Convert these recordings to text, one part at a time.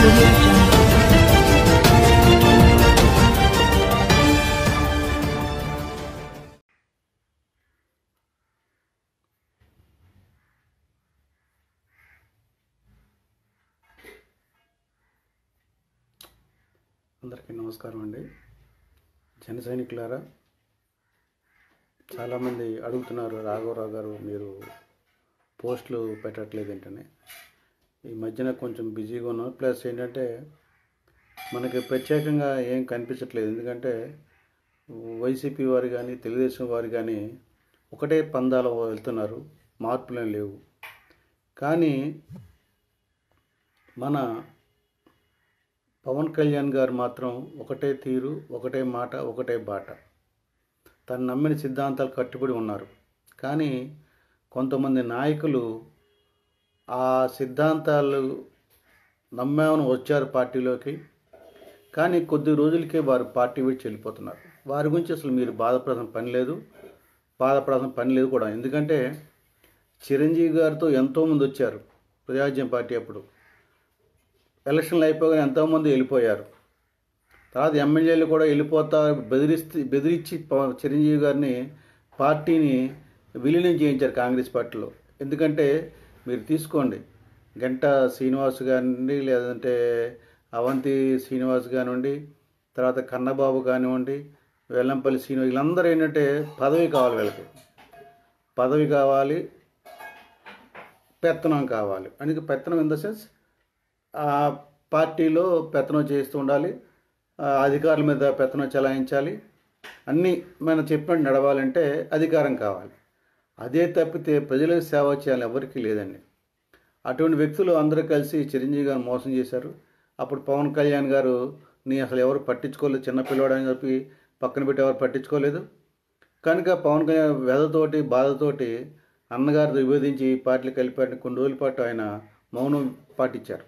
audio jungle. అందరికీ నమస్కారం అండి జన సైనికులారా చాలామంది అడుగుతున్నారు రాఘవరావు గారు మీరు పోస్టులు పెట్టట్లేదు ఏంటని ఈ మధ్యన కొంచెం బిజీగా ఉన్నాం ప్లస్ ఏంటంటే మనకి ప్రత్యేకంగా ఏం కనిపించట్లేదు ఎందుకంటే వైసీపీ వారు కానీ తెలుగుదేశం వారు కానీ ఒకటే పందాలు వెళ్తున్నారు మార్పులేం లేవు కానీ మన పవన్ కళ్యాణ్ గారు మాత్రం ఒకటే తీరు ఒకటే మాట ఒకటే బాట తను నమ్మిన సిద్ధాంతాలు కట్టుబడి ఉన్నారు కానీ కొంతమంది నాయకులు ఆ సిద్ధాంతాలు నమ్మామని వచ్చారు పార్టీలోకి కానీ కొద్ది రోజులకే వారు పార్టీ విడిచి వెళ్ళిపోతున్నారు వారి గురించి అసలు మీరు బాధపడాల్సిన పని లేదు బాధపడాల్సిన పని లేదు కూడా ఎందుకంటే చిరంజీవి గారితో ఎంతోమంది వచ్చారు ప్రజాజ్యం పార్టీ అప్పుడు ఎలక్షన్లు అయిపోగానే ఎంతోమంది వెళ్ళిపోయారు తర్వాత ఎమ్మెల్యేలు కూడా వెళ్ళిపోతా బెదిరిస్తే బెదిరించి ప- చిరంజీవి గారిని పార్టీని విలీనం చేయించారు కాంగ్రెస్ పార్టీలో ఎందుకంటే మీరు తీసుకోండి గంట శ్రీనివాస్ కానివ్వండి లేదంటే అవంతి శ్రీనివాస్ కానివ్వండి తర్వాత కన్నబాబు కానివ్వండి వెల్లంపల్లి శ్రీనివాస్ వీళ్ళందరూ ఏంటంటే పదవి కావాలి వీళ్ళకి పదవి కావాలి పెత్తనం కావాలి అందుకే పెత్తనం ఇన్ ద సెన్స్ ఆ పార్టీలో పెత్తనం చేస్తూ ఉండాలి ఆ అధికారుల మీద పెత్తనం చెలాయించాలి అన్నీ మనం చెప్పినట్టు నడవాలంటే అధికారం కావాలి అదే తప్పితే ప్రజలకు సేవ చేయాలని ఎవరికీ లేదండి అటువంటి వ్యక్తులు అందరూ కలిసి చిరంజీవి గారు మోసం చేశారు అప్పుడు పవన్ కళ్యాణ్ గారు నీ అసలు ఎవరు పట్టించుకోలేదు చిన్న పిల్లవాడు అని చెప్పి పక్కన పెట్టి ఎవరు పట్టించుకోలేదు కనుక పవన్ కళ్యాణ్ వ్యధతోటి బాధతోటి అన్నగారితో విభేదించి పార్టీలు కలిపాడిన కొన్ని రోజుల పాటు ఆయన మౌనం పాటించారు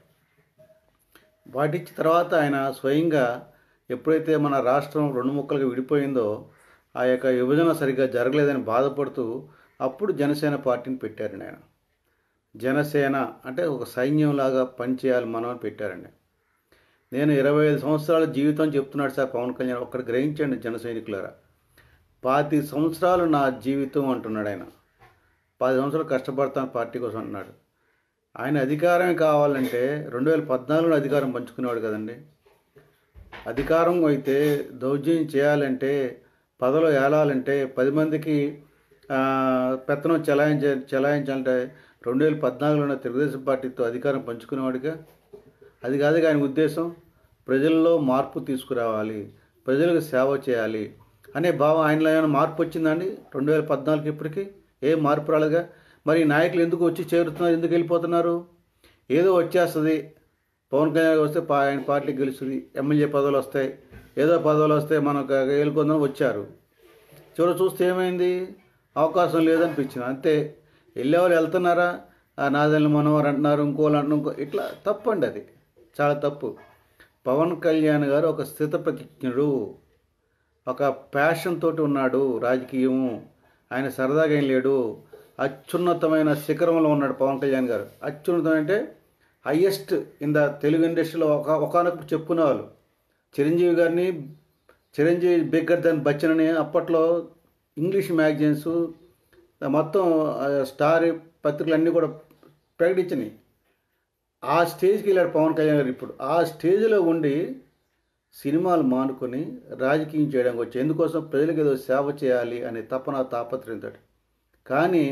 పాటించిన తర్వాత ఆయన స్వయంగా ఎప్పుడైతే మన రాష్ట్రం రెండు ముక్కలుగా విడిపోయిందో ఆ యొక్క విభజన సరిగ్గా జరగలేదని బాధపడుతూ అప్పుడు జనసేన పార్టీని పెట్టారండి ఆయన జనసేన అంటే ఒక సైన్యంలాగా పనిచేయాలి మనం అని పెట్టారండి నేను ఇరవై ఐదు సంవత్సరాల జీవితం చెప్తున్నాడు సార్ పవన్ కళ్యాణ్ ఒక్కటి గ్రహించండి జన సైనికులారా పాతి సంవత్సరాలు నా జీవితం అంటున్నాడు ఆయన పది సంవత్సరాలు కష్టపడతాను పార్టీ కోసం అంటున్నాడు ఆయన అధికారమే కావాలంటే రెండు వేల పద్నాలుగులో అధికారం పంచుకునేవాడు కదండి అధికారం అయితే దౌర్జన్యం చేయాలంటే పదలో ఏలాలంటే పది మందికి ఆ, పెత్తనం చెలాయించ చెలాయించాలంటే రెండు వేల పద్నాలుగులో తెలుగుదేశం పార్టీతో అధికారం పంచుకునేవాడిగా అది కాదు ఆయన ఉద్దేశం ప్రజల్లో మార్పు తీసుకురావాలి ప్రజలకు సేవ చేయాలి అనే భావం ఆయనలో ఏమైనా మార్పు వచ్చిందండి రెండు వేల పద్నాలుగు ఇప్పటికి ఏం మార్పు రాలేగా మరి ఈ నాయకులు ఎందుకు వచ్చి చేరుతున్నారు ఎందుకు వెళ్ళిపోతున్నారు ఏదో వచ్చేస్తుంది పవన్ కళ్యాణ్ గారు వస్తే పా- ఆయన పార్టీ గెలుస్తుంది ఎమ్మెల్యే పదవులు వస్తాయి ఏదో పదవులు వస్తాయి మనకు ఏలుకుందాం వచ్చారు చివరి చూస్తే ఏమైంది అవకాశం లేదనిపించింది అంతే వెళ్ళేవాళ్ళు వెళ్తున్నారా ఆ నాదల్ని మనవారు అంటున్నారు ఇంకోళ్ళు అంటున్నారు ఇంకో ఇట్లా తప్పండి అది చాలా తప్పు పవన్ కళ్యాణ్ గారు ఒక స్థితప్రతిజ్ఞుడు ఒక ప్యాషన్ తోటి ఉన్నాడు రాజకీయం ఆయన సరదాగా ఏం లేడు అత్యున్నతమైన శిఖరంలో ఉన్నాడు పవన్ కళ్యాణ్ గారు అత్యున్నతం అంటే హయ్యెస్ట్ ఇన్ ద తెలుగు ఇండస్ట్రీలో ఒక ఒకనొక చెప్పుకునే వాళ్ళు చిరంజీవి గారిని చిరంజీవి బిగ్గర్ దన్ బచ్చన్ అని అప్పట్లో ఇంగ్లీష్ మ్యాగజైన్స్ మొత్తం ఆ, స్టార్ పత్రికలు అన్నీ కూడా ప్రకటించినాయి ఆ స్టేజ్కి వెళ్ళాడు పవన్ కళ్యాణ్ గారు ఇప్పుడు ఆ స్టేజ్లో ఉండి సినిమాలు మానుకొని రాజకీయం చేయడానికి వచ్చి ఎందుకోసం ప్రజలకు ఏదో సేవ చేయాలి అనే తపన తాపత్రయంతో కానీ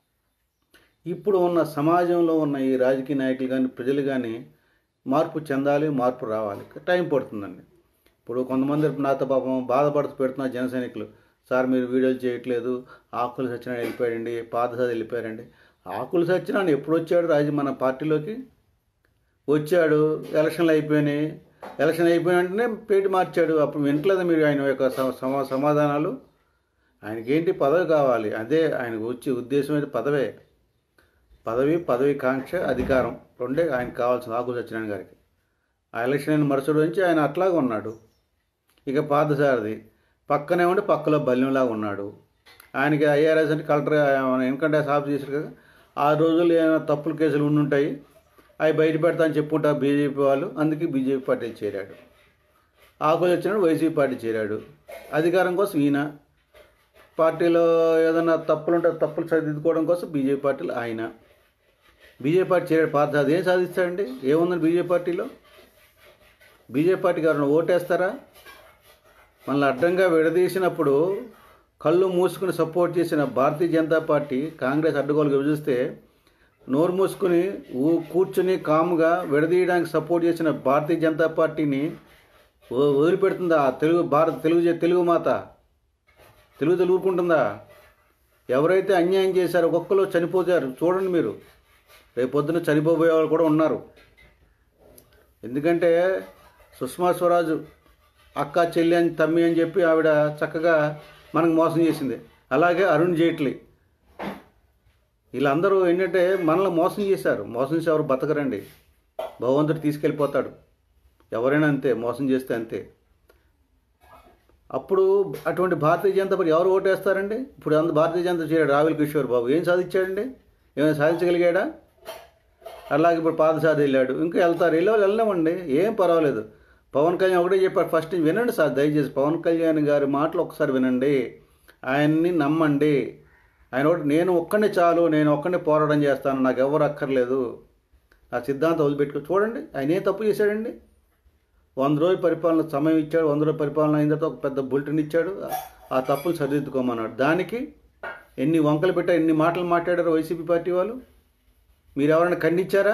ఇప్పుడు ఉన్న సమాజంలో ఉన్న ఈ రాజకీయ నాయకులు కానీ ప్రజలు కానీ మార్పు చెందాలి మార్పు రావాలి టైం పడుతుందండి ఇప్పుడు కొంతమంది నాతో పాపం బాధపడుతూ పెడుతున్నారు జన సైనికులు సార్ మీరు వీడియోలు చేయట్లేదు ఆకులు సత్యనారాయణ వెళ్ళిపోయాడండి పాదసారి వెళ్ళిపోయారండి ఆకులు సత్యనారాయణ ఎప్పుడు వచ్చాడు రాజు మన పార్టీలోకి వచ్చాడు ఎలక్షన్లు అయిపోయినాయి ఎలక్షన్ అయిపోయిన వెంటనే పేటి మార్చాడు అప్పుడు వింటలేదు మీరు ఆయన యొక్క సమ- సమా సమాధానాలు ఆయనకేంటి పదవి కావాలి అదే ఆయనకు వచ్చే ఉద్దేశం అయితే పదవే పదవి పదవి కాంక్ష అధికారం రెండే ఆయనకు కావాల్సిన ఆకు సత్యనారాయణ గారికి ఆ ఎలక్షన్ అయిన మరుసటి నుంచి ఆయన అట్లాగే ఉన్నాడు ఇక పాదసారథి పక్కనే ఉండి పక్కలో బల్యంలాగా ఉన్నాడు ఆయనకి ఐఆర్ఎస్ అంటే కలెక్టర్ ఇన్కమ్ ట్యాక్స్ ఆఫీస్ చేశారు కదా ఆ రోజుల్లో ఏమైనా తప్పుల కేసులు ఉండుంటాయి అవి బయట పెడతా అని చెప్పుకుంటారు బీజేపీ వాళ్ళు అందుకే బీజేపీ పార్టీలో చేరాడు ఆకులు వచ్చినాడు వైసీపీ పార్టీ చేరాడు అధికారం కోసం ఈయన పార్టీలో ఏదైనా తప్పులు ఉంటే తప్పులు సరిదిద్దుకోవడం కోసం బీజేపీ పార్టీలో ఆయన బీజేపీ పార్టీ చేరాడు పార్టీ అదేం సాధిస్తాడండి ఏముందని బీజేపీ పార్టీలో బీజేపీ పార్టీకి ఎవరైనా ఓటేస్తారా మనల్ని అడ్డంగా విడదీసినప్పుడు కళ్ళు మూసుకుని సపోర్ట్ చేసిన భారతీయ జనతా పార్టీ కాంగ్రెస్ అడ్డుగోలు విభజిస్తే నోరు మూసుకుని ఊ కూర్చుని కాముగా విడదీయడానికి సపోర్ట్ చేసిన భారతీయ జనతా పార్టీని వ- వదిలిపెడుతుందా తెలుగు భారత తెలుగు జ- తెలుగు మాత తెలుగు తెలుగుకుంటుందా ఎవరైతే అన్యాయం చేశారో ఒక్కొక్కరు చనిపోతారు చూడండి మీరు రేపు పొద్దున చనిపోబోయే వాళ్ళు కూడా ఉన్నారు ఎందుకంటే సుష్మా స్వరాజ్ అక్క చెల్లి అని తమ్మి అని చెప్పి ఆవిడ చక్కగా మనకు మోసం చేసింది అలాగే అరుణ్ జైట్లీ వీళ్ళందరూ ఏంటంటే మనల్ని మోసం చేశారు మోసం చేసి ఎవరు బతకరండి భగవంతుడు తీసుకెళ్ళిపోతాడు ఎవరైనా అంతే మోసం చేస్తే అంతే అప్పుడు అటువంటి భారతీయ జనతా పార్టీ ఎవరు ఓటేస్తారండి ఇప్పుడు అంత భారతీయ జనతా చేయడు రాహుల్ కిషోర్ బాబు ఏం సాధించాడండి ఏమైనా సాధించగలిగాడా అలాగే ఇప్పుడు పాదసారి వెళ్ళాడు ఇంకా వెళ్తారు వెళ్ళే వాళ్ళు వెళ్ళలేమండి ఏం పర్వాలేదు పవన్ కళ్యాణ్ ఒకటే చెప్పాడు ఫస్ట్ నుంచి వినండి సార్ దయచేసి పవన్ కళ్యాణ్ గారి మాటలు ఒకసారి వినండి ఆయన్ని నమ్మండి ఆయన ఒకటి నేను ఒక్కడే చాలు నేను ఒక్కడే పోరాటం చేస్తాను నాకు ఎవరు అక్కర్లేదు ఆ సిద్ధాంతం వదిలిపెట్టుకో చూడండి ఆయన ఏం తప్పు చేశాడండి వంద రోజుల పరిపాలన సమయం ఇచ్చాడు వంద రోజుల పరిపాలన అయిన తర్వాత ఒక పెద్ద బులెటిన్ ఇచ్చాడు ఆ తప్పులు సరిదిద్దుకోమన్నాడు దానికి ఎన్ని వంకలు పెట్టారు ఎన్ని మాటలు మాట్లాడారు వైసీపీ పార్టీ వాళ్ళు మీరు ఎవరైనా ఖండించారా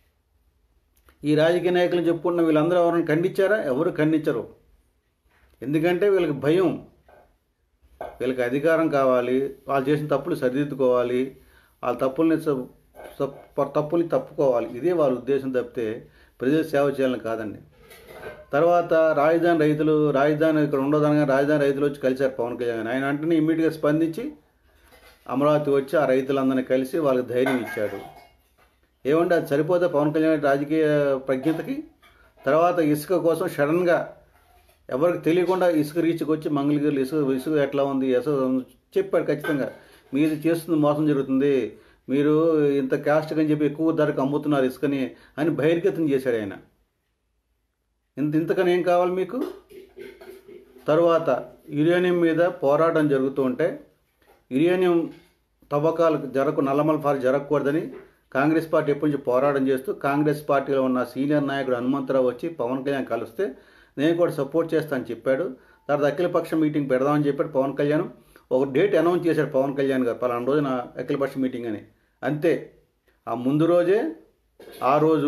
ఈ రాజకీయ నాయకులు చెప్పుకున్న వీళ్ళందరూ ఎవరైనా ఖండించారా ఎవరు ఖండించరు ఎందుకంటే వీళ్ళకి భయం వీళ్ళకి అధికారం కావాలి వాళ్ళు చేసిన తప్పులు సరిదిద్దుకోవాలి వాళ్ళ తప్పుల్ని స- స- తప్పుల్ని తప్పుకోవాలి ఇదే వాళ్ళ ఉద్దేశం తప్పితే ప్రజలు సేవ చేయాలని కాదండి తర్వాత రాజధాని రైతులు రాజధాని ఇక్కడ ఉండదనగా రాజధాని రైతులు వచ్చి కలిశారు పవన్ కళ్యాణ్ గారిని. ఆయన వెంటనే ఇమ్మీడియట్గా స్పందించి అమరావతి వచ్చి ఆ రైతులందరినీ కలిసి వాళ్ళకి ధైర్యం ఇచ్చాడు ఏమంటే అది సరిపోతే పవన్ కళ్యాణ్ రాజకీయ ప్రజ్ఞతకి తర్వాత ఇసుక కోసం సడన్గా ఎవరికి తెలియకుండా ఇసుక రీచ్కి వచ్చి మంగళగిరిలో ఇసుక ఇసుక ఎట్లా ఉంది ఇసుక చెప్పాడు ఖచ్చితంగా మీది చేస్తుంది మోసం జరుగుతుంది మీరు ఇంత క్యాస్ట్ అని చెప్పి ఎక్కువ ధరకు అమ్ముతున్నారు ఇసుకని అని బహిర్గతం చేశాడు ఆయన ఇంత ఇంతకని ఏం కావాలి మీకు తరువాత యురేనియం మీద పోరాటం జరుగుతూ ఉంటే యురేనియం తవ్వకాలు జరకు నల్లమల ఫార్ జరగకూడదని కాంగ్రెస్ పార్టీ ఎప్పటి నుంచి పోరాటం చేస్తూ కాంగ్రెస్ పార్టీలో ఉన్న సీనియర్ నాయకుడు హనుమంతరావు వచ్చి పవన్ కళ్యాణ్ కలిస్తే నేను కూడా సపోర్ట్ చేస్తానని చెప్పాడు తర్వాత అఖిలపక్ష మీటింగ్ పెడదామని చెప్పాడు పవన్ కళ్యాణ్ ఒక డేట్ అనౌన్స్ చేశాడు పవన్ కళ్యాణ్ గారు పలానా రోజున అఖిలపక్ష మీటింగ్ అని అంతే ఆ ముందు రోజే ఆ రోజు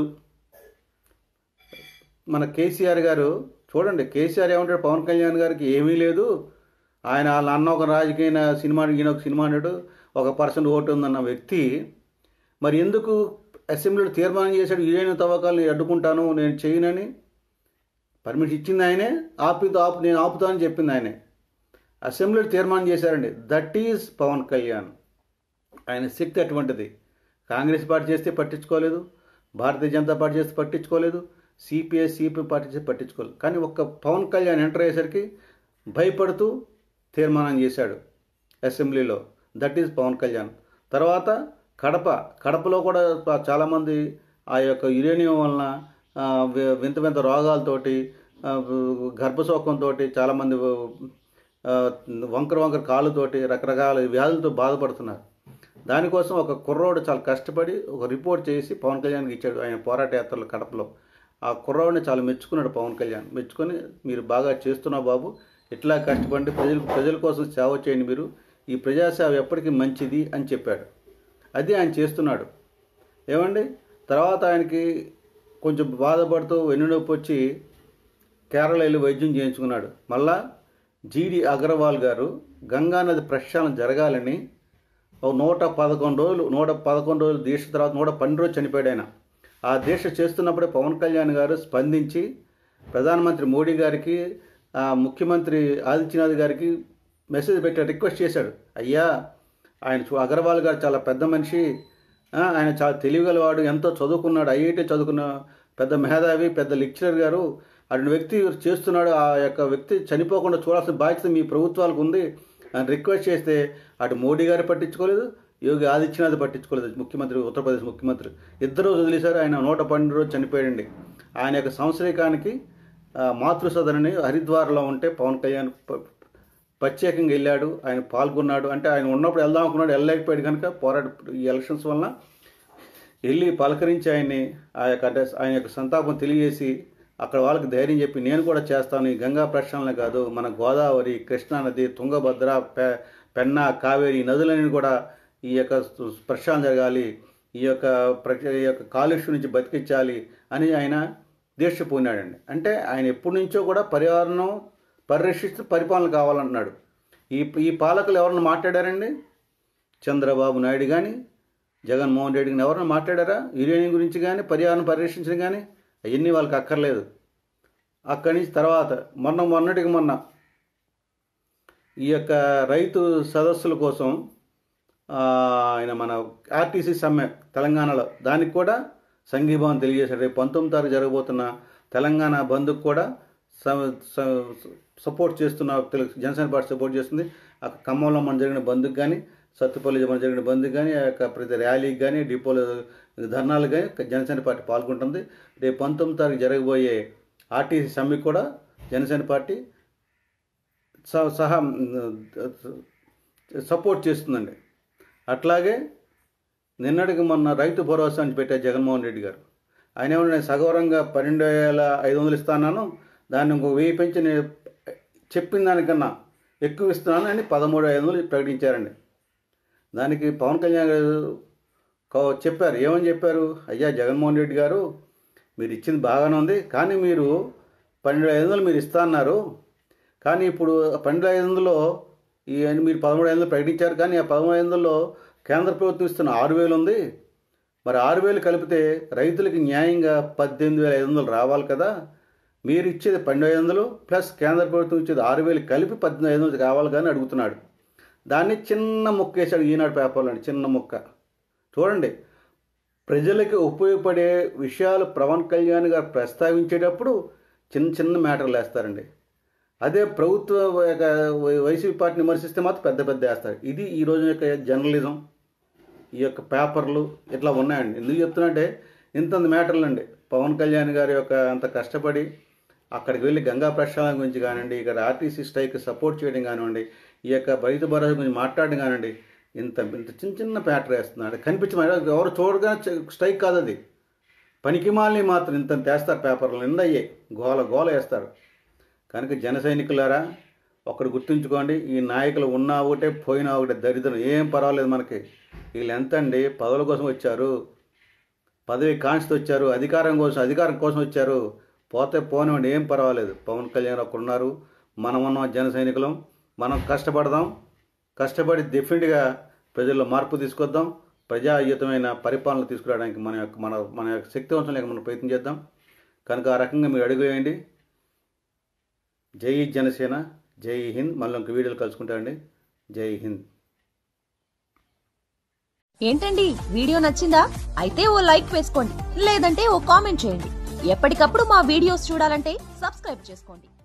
మన కేసీఆర్ గారు చూడండి కేసీఆర్ ఏమంటాడు పవన్ కళ్యాణ్ గారికి ఏమీ లేదు ఆయన వాళ్ళ అన్న ఒక రాజకీయ నా- సినిమా ఈయన ఒక సినిమా నటుడు ఒక పర్సెంట్ ఓటు ఉందన్న వ్యక్తి మరి ఎందుకు అసెంబ్లీలో తీర్మానం చేశాడు యురేనియం తవ్వకాలను అడ్డుకుంటాను నేను చేయనని పర్మిషన్ ఇచ్చింది ఆయనే ఆపితో ఆపు నేను ఆపుతానని చెప్పింది ఆయనే అసెంబ్లీలో తీర్మానం చేశారండి దట్ ఈజ్ పవన్ కళ్యాణ్ ఆయన శక్తి అటువంటిది కాంగ్రెస్ పార్టీ చేస్తే పట్టించుకోలేదు భారతీయ జనతా పార్టీ చేస్తే పట్టించుకోలేదు సిపిఐ సిపి పార్టీ చేస్తే పట్టించుకోలేదు కానీ ఒక్క పవన్ కళ్యాణ్ ఎంటర్ అయ్యేసరికి భయపడుతూ తీర్మానం చేశాడు అసెంబ్లీలో దట్ ఈజ్ పవన్ కళ్యాణ్ తర్వాత కడప కడపలో కూడా చాలామంది ఆ యొక్క యురేనియం వలన ఆ, వి- వింత వింత రోగాలతోటి ఆ, గర్భశోకంతో చాలామంది ఆ, వంకర వంకర కాళ్ళతోటి రకరకాల వ్యాధులతో బాధపడుతున్నారు దానికోసం ఒక కుర్రోడు చాలా కష్టపడి ఒక రిపోర్ట్ చేసి పవన్ కళ్యాణ్కి ఇచ్చాడు ఆయన పోరాట యాత్రలు కడపలో ఆ కుర్రోడిని చాలా మెచ్చుకున్నాడు పవన్ కళ్యాణ్ మెచ్చుకొని మీరు బాగా చేస్తున్నా బాబు ఇట్లా కష్టపడి ప్రజలు ప్రజల కోసం సేవ చేయండి మీరు ఈ ప్రజాసేవ ఎప్పటికీ మంచిది అని చెప్పాడు అది ఆయన చేస్తున్నాడు ఏమండి తర్వాత ఆయనకి కొంచెం బాధపడుతూ వెన్నునొప్పి వచ్చి కేరళ వెళ్ళి వైద్యం చేయించుకున్నాడు మళ్ళా జీడి అగర్వాల్ గారు గంగానది ప్రక్షాళన జరగాలని ఒక నూట పదకొండు రోజులు నూట పదకొండు రోజులు దీక్ష తర్వాత నూట పన్నెండు రోజులు చనిపోయాడు ఆయన ఆ దీక్ష చేస్తున్నప్పుడే పవన్ కళ్యాణ్ గారు స్పందించి ప్రధానమంత్రి మోడీ గారికి ఆ, ముఖ్యమంత్రి ఆదిత్యనాథ్ గారికి మెసేజ్ పెట్టి రిక్వెస్ట్ చేశాడు అయ్యా ఆయన చూ- అగర్వాల్ గారు చాలా పెద్ద మనిషి ఆ, ఆయన చాలా తెలివిగలవాడు ఎంతో చదువుకున్నాడు ఐఐటి చదువుకున్న పెద్ద మేధావి పెద్ద లెక్చరర్ గారు అటువంటి వ్యక్తి చేస్తున్నాడు ఆ యొక్క వ్యక్తి చనిపోకుండా చూడాల్సిన బాధ్యత మీ ప్రభుత్వాలకు ఉంది అని రిక్వెస్ట్ చేస్తే అటు మోడీ గారు పట్టించుకోలేదు యోగి ఆదిత్యనాథ్ పట్టించుకోలేదు ముఖ్యమంత్రి ఉత్తరప్రదేశ్ ముఖ్యమంత్రి ఇద్దరు వదిలేశారు ఆయన నూట పన్నెండు రోజు చనిపోయాడండి ఆయన యొక్క సంవత్సరీకానికి ఆ, మాతృసదనని హరిద్వార్లో ఉంటే పవన్ కళ్యాణ్ ప- ప్రత్యేకంగా వెళ్ళాడు ఆయన పాల్గొన్నాడు అంటే ఆయన ఉన్నప్పుడు వెళ్దాం అనుకున్నాడు వెళ్ళలేకపోయాడు కనుక పోరాట ఈ ఎలక్షన్స్ వలన వెళ్ళి పలకరించి ఆయన్ని ఆ యొక్క అంటే ఆయన యొక్క సంతాపం తెలియజేసి అక్కడ వాళ్ళకి ధైర్యం చెప్పి నేను కూడా చేస్తాను ఈ గంగా ప్రక్షాళన కాదు మన గోదావరి కృష్ణా నది తుంగభద్ర పె పెన్నా కావేరి ఈ నదులన్నీ కూడా ఈ యొక్క ప్రక్షాళన జరగాలి ఈ యొక్క ప్రక్ష ఈ యొక్క కాలుష్యం నుంచి బతికించాలి అని ఆయన దీక్ష పూనాడండి అంటే ఆయన ఎప్పటి నుంచో కూడా పర్యావరణం పరిరక్షిస్తూ పరిపాలన కావాలంటున్నాడు ఈ ఈ పాలకులు ఎవరన్నా మాట్లాడారండి చంద్రబాబు నాయుడు కానీ జగన్మోహన్ రెడ్డి కానీ ఎవరైనా మాట్లాడారా యురేనియం గురించి కానీ పర్యావరణం పరిరక్షించడం కానీ అవన్నీ వాళ్ళకి అక్కర్లేదు అక్కడి నుంచి తర్వాత మొన్న మొన్నటికి మొన్న ఈ యొక్క రైతు సదస్సుల కోసం ఆ, ఆయన మన ఆర్టీసీ సమ్మె తెలంగాణలో దానికి కూడా సంఘీభావం తెలియజేశాడు రేపు పంతొమ్మిది తారీఖు జరగబోతున్న తెలంగాణ బంద్కు కూడా స- స- సపోర్ట్ చేస్తున్న తెలుగు జనసేన పార్టీ సపోర్ట్ చేస్తుంది ఆ ఖమ్మంలో మన జరిగిన బంద్కు కానీ సత్తుపల్లి మన జరిగిన బంద్కు కానీ ఆ యొక్క ప్రతి ర్యాలీకి కానీ డిపోలో ధర్నాలు కానీ జనసేన పార్టీ పాల్గొంటుంది రేపు పంతొమ్మిది తారీఖు జరగబోయే ఆర్టీసీ సమ్మెకు కూడా జనసేన పార్టీ స- సహా సపోర్ట్ చేస్తుందండి అట్లాగే నిన్నటికి మొన్న రైతు భరోసా అని పెట్టారు జగన్మోహన్ రెడ్డి గారు ఆయన ఏమన్నా నేను సగౌరవంగా పన్నెండు వేల ఐదు వందలు ఇస్తాను దాన్ని ఇంకో వెయ్యి పెంచి నేను చెప్పిన దానికన్నా ఎక్కువ ఇస్తున్నాను అని పదమూడు ఐదు వందలు ప్రకటించారండి దానికి పవన్ కళ్యాణ్ గారు కో- చెప్పారు ఏమని చెప్పారు అయ్యా జగన్మోహన్ రెడ్డి గారు మీరు ఇచ్చింది బాగానే ఉంది కానీ మీరు పన్నెండు ఐదు వందలు మీరు ఇస్తా అన్నారు కానీ ఇప్పుడు ఆ పన్నెండు ఐదు వందలు ఈ మీరు పదమూడు ఐదు వందలు ప్రకటించారు కానీ ఆ పదమూడు ఐదు వందల్లో కేంద్ర ప్రభుత్వం ఇస్తున్న ఆరు వేలు ఉంది మరి ఆరు వేలు కలిపితే రైతులకి న్యాయంగా పద్దెనిమిది వేల ఐదు వందలు రావాలి కదా మీరు ఇచ్చేది పన్నెండు ఐదు వందలు ప్లస్ కేంద్ర ప్రభుత్వం ఇచ్చేది ఆరు వేలు కలిపి పద్దెనిమిది ఐదు వందలు కావాలి కానీ అడుగుతున్నాడు దాన్ని చిన్న ముక్క వేశాడు ఈనాడు పేపర్లో చిన్న ముక్క చూడండి ప్రజలకి ఉపయోగపడే విషయాలు పవన్ కళ్యాణ్ గారు ప్రస్తావించేటప్పుడు చిన్న చిన్న మ్యాటర్లు వేస్తారండి అదే ప్రభుత్వ యొక్క వై- వైసీపీ పార్టీని విమర్శిస్తే మాత్రం పెద్ద పెద్ద వేస్తారు ఇది ఈ రోజు యొక్క జర్నలిజం ఈ యొక్క పేపర్లు ఇట్లా ఉన్నాయండి ఎందుకు చెప్తున్నట్టే ఇంతంత మ్యాటర్లు అండి పవన్ కళ్యాణ్ గారి యొక్క అంత కష్టపడి అక్కడికి వెళ్ళి గంగా ప్రక్షాళన గురించి కానివ్వండి ఇక్కడ ఆర్టీసీ స్ట్రైక్ సపోర్ట్ చేయడం కానివ్వండి ఈ యొక్క రైతు భరోసా గురించి మాట్లాడడం కానివ్వండి ఇంత ఇంత చిన్న చిన్న ప్యాటర్ వేస్తున్నాడు కనిపించమ ఎవరు చూడగా స్ట్రైక్ కాదు అది పనికిమాలని మాత్రం ఇంత తెస్తారు పేపర్లు నిండా అయ్యే గోల గోల వేస్తారు కనుక జన సైనికులారా ఒకటి గుర్తుంచుకోండి ఈ నాయకులు ఉన్నా ఒకటే పోయినా ఒకటే దరిద్రం ఏం పర్వాలేదు మనకి వీళ్ళు ఎంత అండి పదవుల కోసం వచ్చారు పదవి కాంక్షతో వచ్చారు అధికారం కోసం అధికారం కోసం వచ్చారు పోతే పోనివ్వండి ఏం పర్వాలేదు పవన్ కళ్యాణ్ ఒకరు ఉన్నారు మనం ఉన్నాం జన సైనికులం మనం కష్టపడదాం కష్టపడి డెఫినెట్గా ప్రజల్లో మార్పు తీసుకొద్దాం ప్రజాయుతమైన పరిపాలన తీసుకురావడానికి మన యొక్క మన మన యొక్క శక్తివంతం లేక మనం ప్రయత్నం చేద్దాం కనుక ఆ రకంగా మీరు అడుగు వేయండి జై జనసేన జై హింద్ మళ్ళీ ఇంక వీడియోలు కలుసుకుంటామండి జై హింద్ ఏంటండి వీడియో నచ్చిందా అయితే ఓ లైక్ వేసుకోండి లేదంటే ఓ కామెంట్ చేయండి ఎప్పటికప్పుడు మా వీడియోస్ చూడాలంటే సబ్స్క్రైబ్ చేసుకోండి